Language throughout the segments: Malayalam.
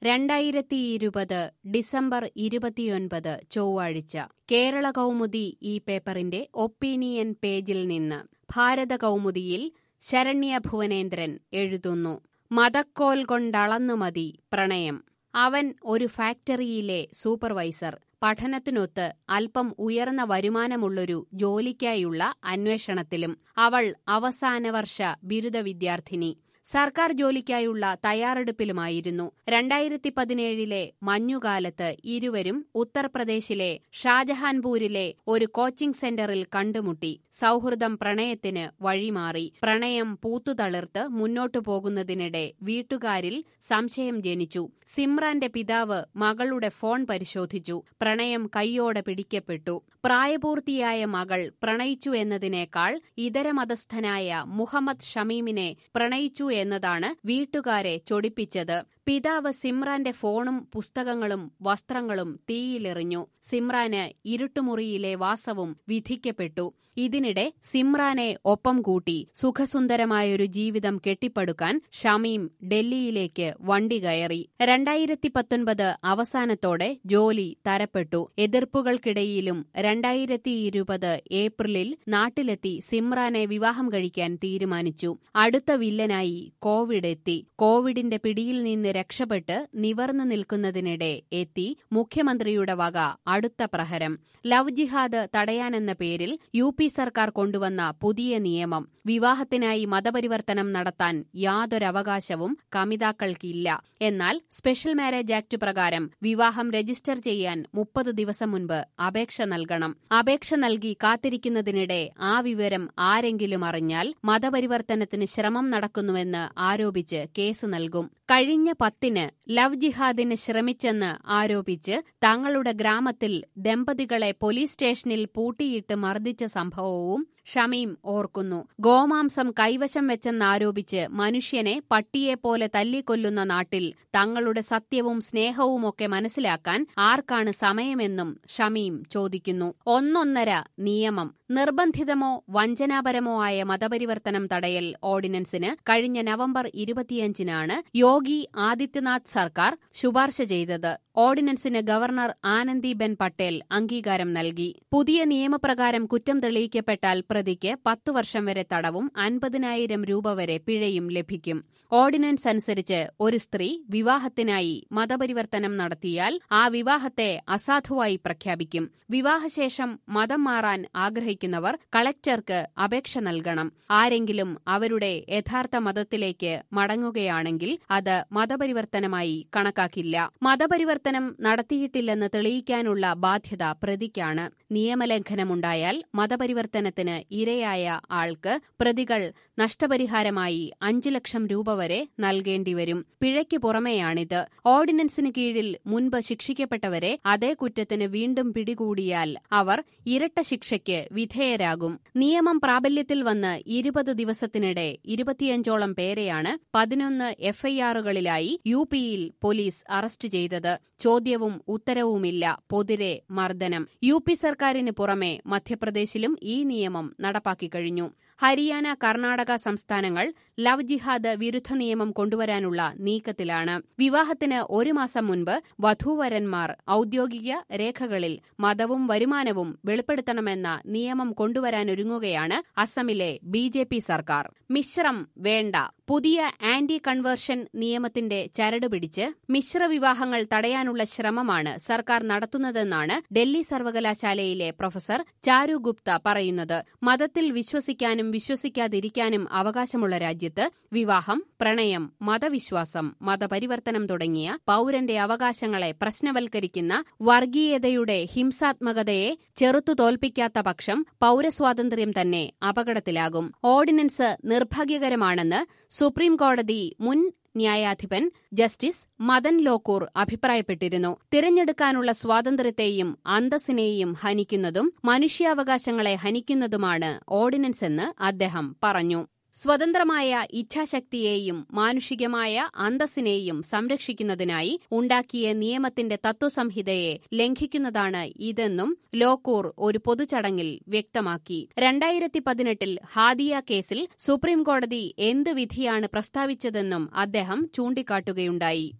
രണ്ടായിരത്തി ഇരുപത് ഡിസംബർ ഇരുപത്തിയൊൻപത് ചൊവ്വാഴ്ച കേരള കൗമുദി ഈ പേപ്പറിന്റെ ഒപ്പീനിയൻ പേജിൽ നിന്ന് ഭാരത കൗമുദിയിൽ ശരണ്യ ഭുവനേന്ദ്രൻ എഴുതുന്നു മതക്കോൽ കൊണ്ടളന്നു മതി പ്രണയം അവൻ ഒരു ഫാക്ടറിയിലെ സൂപ്പർവൈസർ പഠനത്തിനൊത്ത് അല്പം ഉയർന്ന വരുമാനമുള്ളൊരു ജോലിക്കായുള്ള അന്വേഷണത്തിലും അവൾ അവസാന വർഷ ബിരുദ വിദ്യാർത്ഥിനി സർക്കാർ ജോലിക്കായുള്ള തയ്യാറെടുപ്പിലുമായിരുന്നു രണ്ടായിരത്തി പതിനേഴിലെ മഞ്ഞുകാലത്ത് ഇരുവരും ഉത്തർപ്രദേശിലെ ഷാജഹാൻപൂരിലെ ഒരു കോച്ചിംഗ് സെന്ററിൽ കണ്ടുമുട്ടി സൗഹൃദം പ്രണയത്തിന് വഴിമാറി പ്രണയം പൂത്തുതളിർത്ത് മുന്നോട്ടു പോകുന്നതിനിടെ വീട്ടുകാരിൽ സംശയം ജനിച്ചു സിമ്രാന്റെ പിതാവ് മകളുടെ ഫോൺ പരിശോധിച്ചു പ്രണയം കൈയോടെ പിടിക്കപ്പെട്ടു പ്രായപൂർത്തിയായ മകൾ പ്രണയിച്ചു എന്നതിനേക്കാൾ ഇതര മതസ്ഥനായ മുഹമ്മദ് ഷമീമിനെ പ്രണയിച്ചു എന്നതാണ് വീട്ടുകാരെ ചൊടിപ്പിച്ചത് പിതാവ് സിമ്രാന്റെ ഫോണും പുസ്തകങ്ങളും വസ്ത്രങ്ങളും തീയിലെറിഞ്ഞു സിമ്രാന് ഇരുട്ടുമുറിയിലെ വാസവും വിധിക്കപ്പെട്ടു ഇതിനിടെ സിമ്രാനെ ഒപ്പം കൂട്ടി സുഖസുന്ദരമായൊരു ജീവിതം കെട്ടിപ്പടുക്കാൻ ഷമീം ഡൽഹിയിലേക്ക് വണ്ടി കയറി രണ്ടായിരത്തി പത്തൊൻപത് അവസാനത്തോടെ ജോലി തരപ്പെട്ടു എതിർപ്പുകൾക്കിടയിലും രണ്ടായിരത്തി ഇരുപത് ഏപ്രിലിൽ നാട്ടിലെത്തി സിമ്രാനെ വിവാഹം കഴിക്കാൻ തീരുമാനിച്ചു അടുത്ത വില്ലനായി കോവിഡ് എത്തി കോവിഡിന്റെ പിടിയിൽ നിന്ന് രക്ഷപ്പെട്ട് നിവർന്നു നിൽക്കുന്നതിനിടെ എത്തി മുഖ്യമന്ത്രിയുടെ വക അടുത്ത പ്രഹരം ലവ് ജിഹാദ് തടയാനെന്ന പേരിൽ യു പി സർക്കാർ കൊണ്ടുവന്ന പുതിയ നിയമം വിവാഹത്തിനായി മതപരിവർത്തനം നടത്താൻ യാതൊരവകാശവും കമിതാക്കൾക്കില്ല എന്നാൽ സ്പെഷ്യൽ മാരേജ് ആക്ട് പ്രകാരം വിവാഹം രജിസ്റ്റർ ചെയ്യാൻ മുപ്പത് ദിവസം മുൻപ് അപേക്ഷ നൽകണം അപേക്ഷ നൽകി കാത്തിരിക്കുന്നതിനിടെ ആ വിവരം ആരെങ്കിലും അറിഞ്ഞാൽ മതപരിവർത്തനത്തിന് ശ്രമം നടക്കുന്നുവെന്ന് ആരോപിച്ച് കേസ് നൽകും കഴിഞ്ഞ പത്തിന് ലവ് ജിഹാദിന് ശ്രമിച്ചെന്ന് ആരോപിച്ച് തങ്ങളുടെ ഗ്രാമത്തിൽ ദമ്പതികളെ പോലീസ് സ്റ്റേഷനിൽ പൂട്ടിയിട്ട് മർദ്ദിച്ച സംഭവവും ഷമീം ഓർക്കുന്നു ഗോമാംസം കൈവശം വെച്ചെന്നാരോപിച്ച് മനുഷ്യനെ പട്ടിയെപ്പോലെ തല്ലിക്കൊല്ലുന്ന നാട്ടിൽ തങ്ങളുടെ സത്യവും സ്നേഹവുമൊക്കെ മനസ്സിലാക്കാൻ ആർക്കാണ് സമയമെന്നും ഷമീം ചോദിക്കുന്നു ഒന്നൊന്നര നിയമം നിർബന്ധിതമോ വഞ്ചനാപരമോ ആയ മതപരിവർത്തനം തടയൽ ഓർഡിനൻസിന് കഴിഞ്ഞ നവംബർ ഇരുപത്തിയഞ്ചിനാണ് യോഗി ആദിത്യനാഥ് സർക്കാർ ശുപാർശ ചെയ്തത് ഓർഡിനൻസിന് ഗവർണർ ആനന്ദിബെൻ പട്ടേൽ അംഗീകാരം നൽകി പുതിയ നിയമപ്രകാരം കുറ്റം തെളിയിക്കപ്പെട്ടാൽ പ്രതിക്ക് പത്തു വർഷം വരെ തടവും അൻപതിനായിരം രൂപ വരെ പിഴയും ലഭിക്കും ഓർഡിനൻസ് അനുസരിച്ച് ഒരു സ്ത്രീ വിവാഹത്തിനായി മതപരിവർത്തനം നടത്തിയാൽ ആ വിവാഹത്തെ അസാധുവായി പ്രഖ്യാപിക്കും വിവാഹശേഷം മതം മാറാൻ ആഗ്രഹിക്കുന്നവർ കളക്ടർക്ക് അപേക്ഷ നൽകണം ആരെങ്കിലും അവരുടെ യഥാർത്ഥ മതത്തിലേക്ക് മടങ്ങുകയാണെങ്കിൽ അത് മതപരിവർത്തനമായി കണക്കാക്കില്ല മതപരിവർത്തനം നടത്തിയിട്ടില്ലെന്ന് തെളിയിക്കാനുള്ള ബാധ്യത പ്രതിക്കാണ് നിയമലംഘനമുണ്ടായാൽ മതപരിവർത്തനത്തിന് ഇരയായ ആൾക്ക് പ്രതികൾ നഷ്ടപരിഹാരമായി അഞ്ചു ലക്ഷം രൂപ വരെ നൽകേണ്ടിവരും പിഴയ്ക്ക് പുറമെയാണിത് ഓർഡിനൻസിന് കീഴിൽ മുൻപ് ശിക്ഷിക്കപ്പെട്ടവരെ അതേ കുറ്റത്തിന് വീണ്ടും പിടികൂടിയാൽ അവർ ഇരട്ട ശിക്ഷയ്ക്ക് വിധേയരാകും നിയമം പ്രാബല്യത്തിൽ വന്ന് ഇരുപത് ദിവസത്തിനിടെ ഇരുപത്തിയഞ്ചോളം പേരെയാണ് പതിനൊന്ന് എഫ്ഐആറുകളിലായി യു പിയിൽ പോലീസ് അറസ്റ്റ് ചെയ്തത് ചോദ്യവും ഉത്തരവുമില്ല പൊതിരെ മർദ്ദനം യു പി സർക്കാരിന് പുറമെ മധ്യപ്രദേശിലും ഈ നിയമം നടപ്പാക്കി കഴിഞ്ഞു ഹരിയാന കർണാടക സംസ്ഥാനങ്ങൾ ലവ് ജിഹാദ് വിരുദ്ധ നിയമം കൊണ്ടുവരാനുള്ള നീക്കത്തിലാണ് വിവാഹത്തിന് ഒരു മാസം മുൻപ് വധൂവരന്മാർ ഔദ്യോഗിക രേഖകളിൽ മതവും വരുമാനവും വെളിപ്പെടുത്തണമെന്ന നിയമം കൊണ്ടുവരാനൊരുങ്ങുകയാണ് അസമിലെ ബി ജെ പി സർക്കാർ മിശ്രം വേണ്ട പുതിയ ആന്റി കൺവേർഷൻ നിയമത്തിന്റെ ചരട് പിടിച്ച് മിശ്ര വിവാഹങ്ങൾ തടയാനുള്ള ശ്രമമാണ് സർക്കാർ നടത്തുന്നതെന്നാണ് ഡൽഹി സർവകലാശാലയിലെ പ്രൊഫസർ ചാരു ഗുപ്ത പറയുന്നത് മതത്തിൽ വിശ്വസിക്കാനും വിശ്വസിക്കാതിരിക്കാനും അവകാശമുള്ള രാജ്യത്ത് വിവാഹം പ്രണയം മതവിശ്വാസം മതപരിവർത്തനം തുടങ്ങിയ പൌരന്റെ അവകാശങ്ങളെ പ്രശ്നവൽക്കരിക്കുന്ന വർഗീയതയുടെ ഹിംസാത്മകതയെ ചെറുത്തു തോൽപ്പിക്കാത്ത പക്ഷം പൌരസ്വാതന്ത്ര്യം തന്നെ അപകടത്തിലാകും ഓർഡിനൻസ് നിർഭാഗ്യകരമാണെന്ന് സുപ്രീം കോടതി മുൻ ന്യായാധിപൻ ജസ്റ്റിസ് മദൻ ലോക്കൂർ അഭിപ്രായപ്പെട്ടിരുന്നു തിരഞ്ഞെടുക്കാനുള്ള സ്വാതന്ത്ര്യത്തെയും അന്തസ്സിനെയും ഹനിക്കുന്നതും മനുഷ്യാവകാശങ്ങളെ ഹനിക്കുന്നതുമാണ് ഓർഡിനൻസ് എന്ന് അദ്ദേഹം പറഞ്ഞു സ്വതന്ത്രമായ ഇച്ഛാശക്തിയെയും മാനുഷികമായ അന്തസ്സിനെയും സംരക്ഷിക്കുന്നതിനായി ഉണ്ടാക്കിയ നിയമത്തിന്റെ തത്വസംഹിതയെ ലംഘിക്കുന്നതാണ് ഇതെന്നും ലോക്കൂർ ഒരു പൊതുചടങ്ങിൽ വ്യക്തമാക്കി രണ്ടായിരത്തി പതിനെട്ടിൽ ഹാദിയ കേസിൽ സുപ്രീംകോടതി എന്ത് വിധിയാണ് പ്രസ്താവിച്ചതെന്നും അദ്ദേഹം ചൂണ്ടിക്കാട്ടുകയുണ്ടായി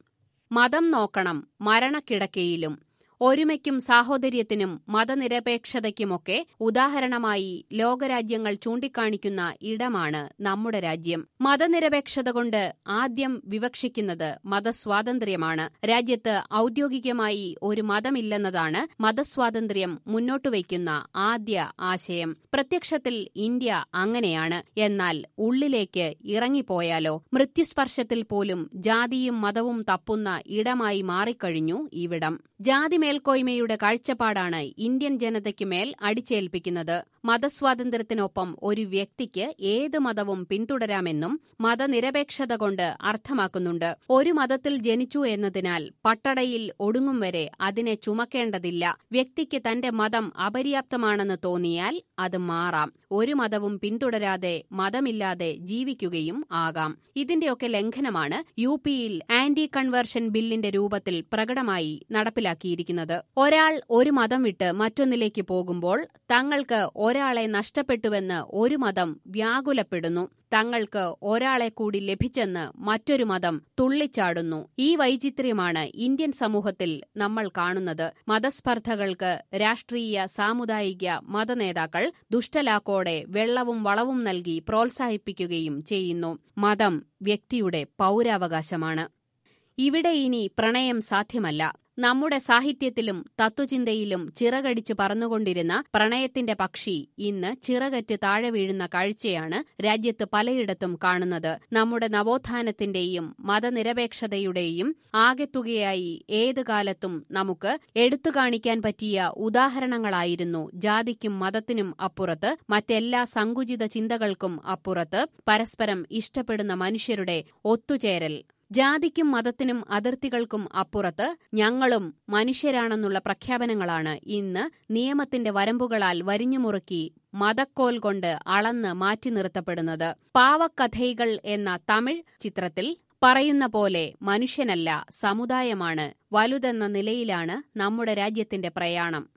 മതം നോക്കണം മരണക്കിടക്കയിലും ഒരുമയ്ക്കും സാഹോദര്യത്തിനും മതനിരപേക്ഷതയ്ക്കുമൊക്കെ ഉദാഹരണമായി ലോകരാജ്യങ്ങൾ ചൂണ്ടിക്കാണിക്കുന്ന ഇടമാണ് നമ്മുടെ രാജ്യം മതനിരപേക്ഷത കൊണ്ട് ആദ്യം വിവക്ഷിക്കുന്നത് മതസ്വാതന്ത്ര്യമാണ് രാജ്യത്ത് ഔദ്യോഗികമായി ഒരു മതമില്ലെന്നതാണ് മതസ്വാതന്ത്ര്യം മുന്നോട്ടുവയ്ക്കുന്ന ആദ്യ ആശയം പ്രത്യക്ഷത്തിൽ ഇന്ത്യ അങ്ങനെയാണ് എന്നാൽ ഉള്ളിലേക്ക് ഇറങ്ങിപ്പോയാലോ മൃത്യുസ്പർശത്തിൽ പോലും ജാതിയും മതവും തപ്പുന്ന ഇടമായി മാറിക്കഴിഞ്ഞു ഇവിടം ജാതി മേൽക്കോയ്മയുടെ കാഴ്ചപ്പാടാണ് ഇന്ത്യൻ ജനതയ്ക്ക് മേൽ അടിച്ചേൽപ്പിക്കുന്നത് മതസ്വാതന്ത്ര്യത്തിനൊപ്പം ഒരു വ്യക്തിക്ക് ഏത് മതവും പിന്തുടരാമെന്നും മതനിരപേക്ഷത കൊണ്ട് അർത്ഥമാക്കുന്നുണ്ട് ഒരു മതത്തിൽ ജനിച്ചു എന്നതിനാൽ പട്ടടയിൽ ഒടുങ്ങും വരെ അതിനെ ചുമക്കേണ്ടതില്ല വ്യക്തിക്ക് തന്റെ മതം അപര്യാപ്തമാണെന്ന് തോന്നിയാൽ അത് മാറാം ഒരു മതവും പിന്തുടരാതെ മതമില്ലാതെ ജീവിക്കുകയും ആകാം ഇതിന്റെയൊക്കെ ലംഘനമാണ് യു പിയിൽ ആന്റി കൺവേർഷൻ ബില്ലിന്റെ രൂപത്തിൽ പ്രകടമായി നടപ്പിലാക്കിയിരിക്കുന്നത് ഒരാൾ ഒരു മതം വിട്ട് മറ്റൊന്നിലേക്ക് പോകുമ്പോൾ തങ്ങൾക്ക് ഒരാളെ നഷ്ടപ്പെട്ടുവെന്ന് ഒരു മതം വ്യാകുലപ്പെടുന്നു തങ്ങൾക്ക് ഒരാളെ കൂടി ലഭിച്ചെന്ന് മറ്റൊരു മതം തുള്ളിച്ചാടുന്നു ഈ വൈചിത്ര്യമാണ് ഇന്ത്യൻ സമൂഹത്തിൽ നമ്മൾ കാണുന്നത് മതസ്പർദ്ധകൾക്ക് രാഷ്ട്രീയ സാമുദായിക മതനേതാക്കൾ ദുഷ്ടലാക്കോടെ വെള്ളവും വളവും നൽകി പ്രോത്സാഹിപ്പിക്കുകയും ചെയ്യുന്നു മതം വ്യക്തിയുടെ പൗരാവകാശമാണ് ഇവിടെ ഇനി പ്രണയം സാധ്യമല്ല നമ്മുടെ സാഹിത്യത്തിലും തത്വചിന്തയിലും ചിറകടിച്ച് പറന്നുകൊണ്ടിരുന്ന പ്രണയത്തിന്റെ പക്ഷി ഇന്ന് ചിറകറ്റ് താഴെ വീഴുന്ന കാഴ്ചയാണ് രാജ്യത്ത് പലയിടത്തും കാണുന്നത് നമ്മുടെ നവോത്ഥാനത്തിന്റെയും മതനിരപേക്ഷതയുടെയും ആകെത്തുകയായി ഏതു കാലത്തും നമുക്ക് എടുത്തു കാണിക്കാൻ പറ്റിയ ഉദാഹരണങ്ങളായിരുന്നു ജാതിക്കും മതത്തിനും അപ്പുറത്ത് മറ്റെല്ലാ സങ്കുചിത ചിന്തകൾക്കും അപ്പുറത്ത് പരസ്പരം ഇഷ്ടപ്പെടുന്ന മനുഷ്യരുടെ ഒത്തുചേരൽ ജാതിക്കും മതത്തിനും അതിർത്തികൾക്കും അപ്പുറത്ത് ഞങ്ങളും മനുഷ്യരാണെന്നുള്ള പ്രഖ്യാപനങ്ങളാണ് ഇന്ന് നിയമത്തിന്റെ വരമ്പുകളാൽ വരിഞ്ഞുമുറുക്കി മതക്കോൽ കൊണ്ട് അളന്ന് മാറ്റി നിർത്തപ്പെടുന്നത് പാവക്കഥൈകൾ എന്ന തമിഴ് ചിത്രത്തിൽ പറയുന്ന പോലെ മനുഷ്യനല്ല സമുദായമാണ് വലുതെന്ന നിലയിലാണ് നമ്മുടെ രാജ്യത്തിന്റെ പ്രയാണം